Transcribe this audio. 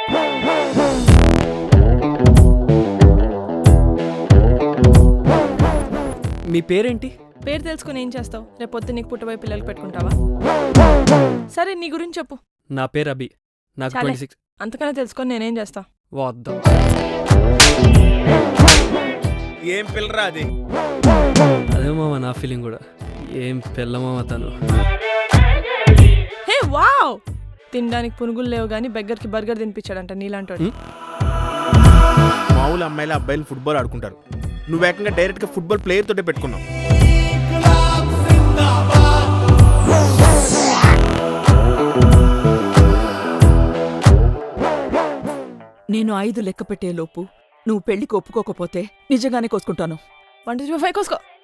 మీ పేరేంటి పేరు తెలుసుకుని ఏం చేస్తావు రేపు పొద్దు నీకు పుట్టబోయే పిల్లలు పెట్టుకుంటావా సరే నీ గురించి చెప్పు నా పేరు అభి నాకు చాలే. ట్వంటీ సిక్స్ అంతకన్నా తెలుసుకొని నేనేం చేస్తా వద్దాం ఏం పిల్లరా అది అదే మామ నా ఫీలింగ్ కూడా ఏం పిల్లమామ తను హే వావ్ తినడానికి పునుగులు లేవు కానీ బెగ్గర్కి బర్గర్ తినిపించాడంట నీలాంటోడు హ్మ్? మామూలు అమ్మాయిలు అబ్బాయిలు ఫుట్బాల్ ఆడుకుంటారు నువ్వు ఏకంగా డైరెక్ట్ గా ఫుట్బాల్ ప్లేయర్ తోటే పెట్టుకున్నావు నేను ఐదు లెక్క పెట్టేలోపు నువ్వు పెళ్లికి ఒప్పుకోకపోతే నిజంగానే కోసుకుంటాను వన్ టూ ఫైవ్ కోసుకో